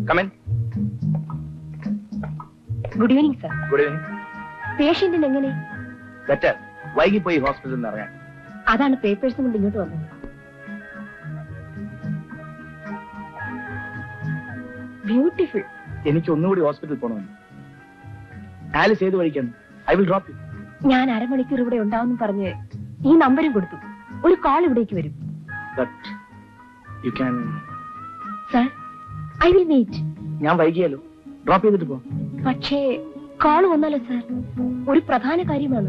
കമൻ good evening sir good evening പേഷ്യന്റിന് എങ്ങനെ better വൈകിപ്പോയി ഹോസ്പിറ്റലിൽ നിന്ന് ഇറങ്ങാൻ അതാണ് പേപ്പേഴ്സ് കൊണ്ട് ഇങ്ങോട്ട് വന്നത് ബ്യൂട്ടിഫുൾ എനിക്ക് ഒന്നുകൂടി ഹോസ്പിറ്റലിൽ പോകണമെന്ന് ആലിസ് ഏത് വഴിക്കാണ് ഐ വിൽ ഡ്രോപ്പ് യു ഞാൻ അരമണിക്കൂർ ഇവിടെ ഉണ്ടാവും പറഞ്ഞ് ഈ നമ്പരും കൊടുത്തു ഒരു കോൾ ഇവിടേക്ക് വരും but you can sir I will wait ഞാൻ വൈകിയാലോ ഡ്രോപ്പ് ചെയ്തിട്ട് പോ പക്ഷേ കോൾ വന്നാലോ സർ ഒരു പ്രധാന കാര്യമാണ്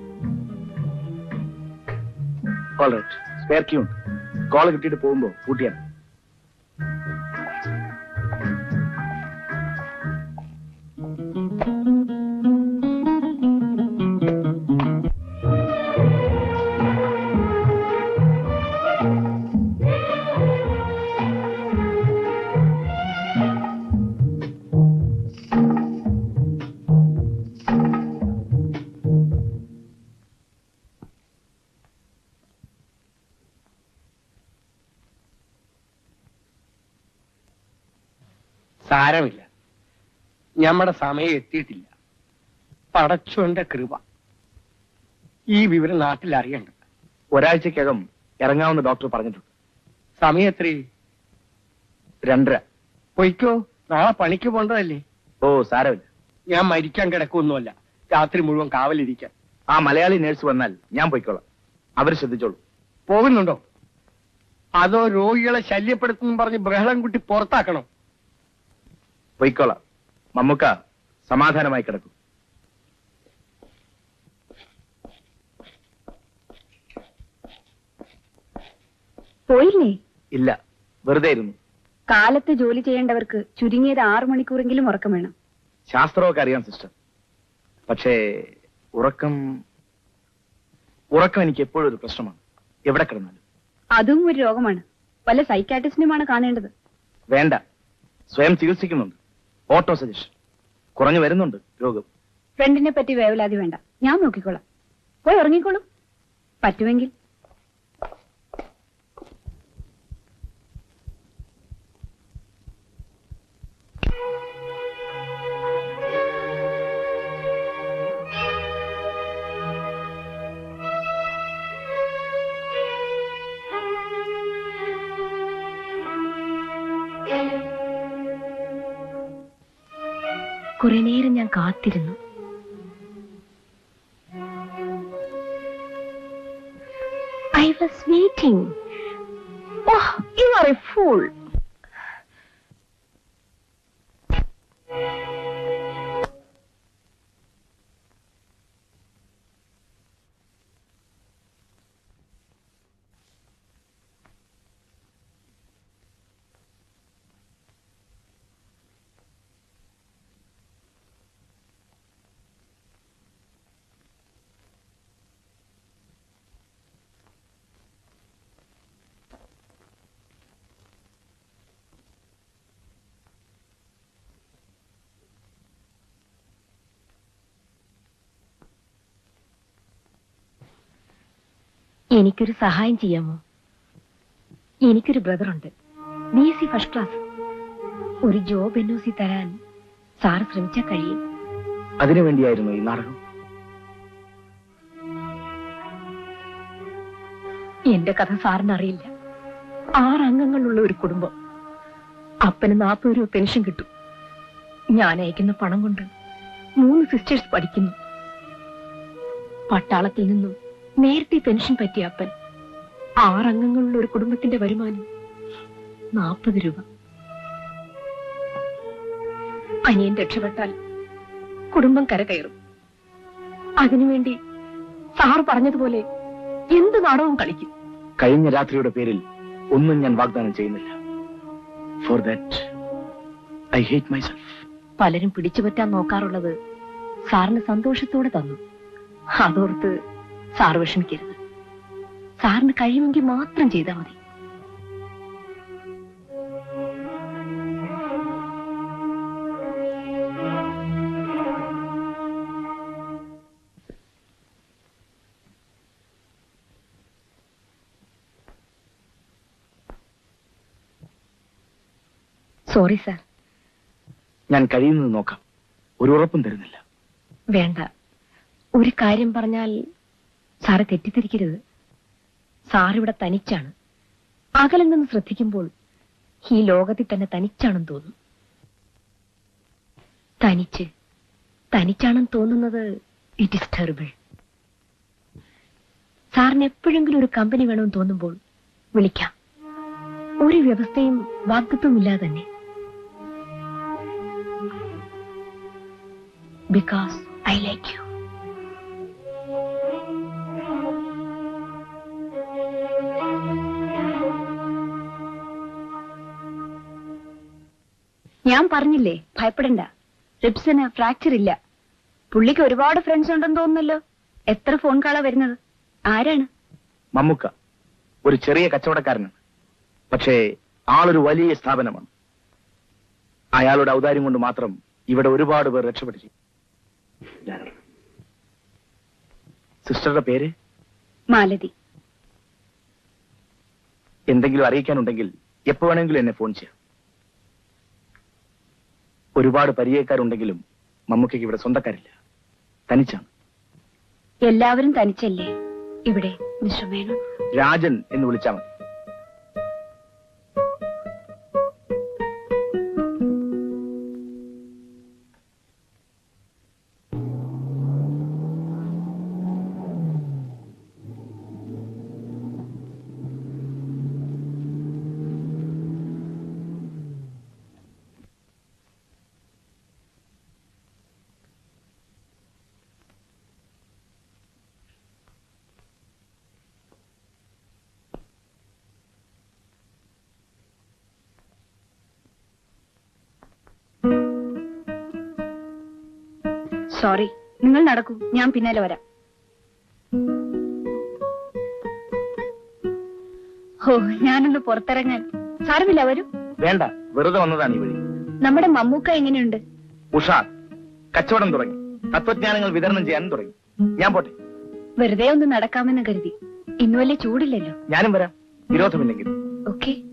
ഓൾ റൈറ്റ് സ്പെയർ ക്യൂ ഉണ്ട് കോൾ കിട്ടിയിട്ട് പോകുമ്പോ പൂട്ടിയാണ് സാരമില്ല ഞമ്മടെ സമയം എത്തിയിട്ടില്ല പടച്ചോന്റെ കൃപ ഈ വിവരം നാട്ടിൽ അറിയണ്ട ഒരാഴ്ചക്കകം ഇറങ്ങാവുന്ന ഡോക്ടർ പറഞ്ഞിട്ടുണ്ട് സമയം എത്ര രണ്ടര പൊയ്ക്കോ നാളെ പണിക്ക് പോണ്ടതല്ലേ ഓ സാരമില്ല ഞാൻ മരിക്കാൻ കിടക്കൊന്നുമല്ല രാത്രി മുഴുവൻ കാവലിരിക്കാൻ ആ മലയാളി നേഴ്സ് വന്നാൽ ഞാൻ പോയിക്കോളാം അവർ ശ്രദ്ധിച്ചോളൂ പോകുന്നുണ്ടോ അതോ രോഗികളെ ശല്യപ്പെടുത്തുന്നു പറഞ്ഞ് ബഹളം കുട്ടി പുറത്താക്കണം പോയിക്കോളാം മമ്മുക്ക സമാധാനമായി കിടക്കും പോയില്ലേ ഇല്ല വെറുതെ ഇരുന്നു കാലത്ത് ജോലി ചെയ്യേണ്ടവർക്ക് ചുരുങ്ങിയത് ആറു മണിക്കൂറെങ്കിലും ഉറക്കം വേണം ശാസ്ത്രമൊക്കെ അറിയാം സിസ്റ്റർ പക്ഷേ ഉറക്കം ഉറക്കം എനിക്ക് എപ്പോഴും ഒരു പ്രശ്നമാണ് എവിടെ കിടന്നാലും അതും ഒരു രോഗമാണ് വല്ല സൈക്കാട്രിസ്റ്റിനുമാണ് കാണേണ്ടത് വേണ്ട സ്വയം ചികിത്സിക്കുന്നുണ്ട് ഓട്ടോ സജഷൻ കുറഞ്ഞു വരുന്നുണ്ട് രോഗം ഫ്രണ്ടിനെ പറ്റി വേവലാതി വേണ്ട ഞാൻ നോക്കിക്കോളാം പോയി ഉറങ്ങിക്കോളൂ പറ്റുമെങ്കിൽ കുറെ നേരം ഞാൻ കാത്തിരുന്നു I was waiting oh you are a fool എനിക്കൊരു സഹായം ചെയ്യാമോ എനിക്കൊരു ബ്രദറുണ്ട് B S C first class ഒരു ജോബ് എൻ ഒ സി തരാൻ സാർ ശ്രമിച്ചാൽ കഴിയും അതിനു വേണ്ടിയായിരുന്നു ഈ നാടകം എന്റെ കഥ സാറിന് അറിയില്ല ആറ് അംഗങ്ങളുള്ള ഒരു കുടുംബം അപ്പന് നാൽപ്പത് രൂപ പെൻഷൻ കിട്ടും ഞാൻ അയക്കുന്ന പണം കൊണ്ട് മൂന്ന് സിസ്റ്റേഴ്സ് പഠിക്കുന്നു പട്ടാളത്തിൽ നിന്നും നേരത്തെ പെൻഷൻ പറ്റിയ അപ്പൻ ആറംഗങ്ങളുള്ള ഒരു കുടുംബത്തിന്റെ വരുമാനം നാൽപ്പത് രൂപ അനിയൻ രക്ഷപ്പെട്ടാൽ കുടുംബം കരകയറും അതിനുവേണ്ടി സാർ പറഞ്ഞതുപോലെ എന്ത് നാടകവും കളിക്കും കഴിഞ്ഞ രാത്രിയുടെ പേരിൽ ഒന്നും ഞാൻ വാഗ്ദാനം ചെയ്യുന്നില്ല for that I hate myself പലരും പിടിച്ചുപറ്റാൻ നോക്കാറുള്ളത് സാറിന് സന്തോഷത്തോടെ തന്നു അതോർത്ത് സാർ വിഷമിക്കരുത് സാറിന് കഴിയുമെങ്കിൽ മാത്രം ചെയ്താൽ മതി സോറി സാർ ഞാൻ കഴിയുന്നത് നോക്കാം ഒരു ഉറപ്പും തരുന്നില്ല വേണ്ട ഒരു കാര്യം പറഞ്ഞാൽ സാറ് തെറ്റിദ്ധരിക്കരുത് സാറിവിടെ തനിച്ചാണ് അകലിൽ നിന്ന് ശ്രദ്ധിക്കുമ്പോൾ ഈ ലോകത്തിൽ തന്നെ തനിച്ചാണെന്ന് തോന്നും തനിച്ച് തനിച്ചാണെന്ന് തോന്നുന്നത് ഇറ്റ് ഇസ് ടെറിബിൾ സാറിന് എപ്പോഴെങ്കിലും ഒരു കമ്പനി വേണമെന്ന് തോന്നുമ്പോൾ വിളിക്കാം ഒരു വ്യവസ്ഥയും വാഗ്ദത്വം ഇല്ലാതെ തന്നെ ബിക്കോസ് ഐ ലൈക്ക് യു ഞാൻ പറഞ്ഞില്ലേ ഭയപ്പെടണ്ട റിപ്സിന് ഫ്രാക്ചർ ഇല്ല പുള്ളിക്ക് ഒരുപാട് ഫ്രണ്ട്സ് ഉണ്ടെന്ന് തോന്നുന്നല്ലോ എത്ര ഫോൺ കാളാ വരുന്നത് ആരാണ് മമ്മുക്ക ഒരു ചെറിയ കച്ചവടക്കാരനാണ് പക്ഷേ ആളൊരു വലിയ സ്ഥാപനമാണ് അയാളുടെ ഔദാര്യം കൊണ്ട് മാത്രം ഇവിടെ ഒരുപാട് പേർ രക്ഷപ്പെട്ടു സിസ്റ്ററുടെ പേര് മാലതി എന്തെങ്കിലും അറിയിക്കാനുണ്ടെങ്കിൽ എപ്പോ വേണമെങ്കിലും എന്നെ ഫോൺ ചെയ്യാം ഒരുപാട് പരിചയക്കാരുണ്ടെങ്കിലും മമ്മൂക്കയ്ക്ക് ഇവിടെ സ്വന്തക്കാരില്ല തനിച്ചാണ് എല്ലാവരും തനിച്ചല്ലേ ഇവിടെ മിസ്റ്റർ മേനോൻ രാജൻ എന്ന് വിളിച്ചാൽ മതി സോറി നിങ്ങൾ നടക്കൂ ഞാൻ പിന്നാലെ വരാം ഓ ഞാനൊന്ന് പുറത്തിറങ്ങാൻ സാരമില്ല വരൂ വേണ്ട വെറുതെ വന്നതാണ് ഈ വഴി നമ്മുടെ മമ്മൂക്ക എങ്ങനെയുണ്ട് ഉഷാർ കച്ചവടം തുടങ്ങി തത്വജ്ഞാനങ്ങൾ വിതരണം ചെയ്യാൻ തുടങ്ങി ഞാൻ പോട്ടെ വെറുതെ ഒന്ന് നടക്കാമെന്ന് കരുതി ഇന്ന് വലിയ ചൂടില്ലല്ലോ ഞാനും വരാം വിരോധമില്ലെങ്കിൽ ഓക്കെ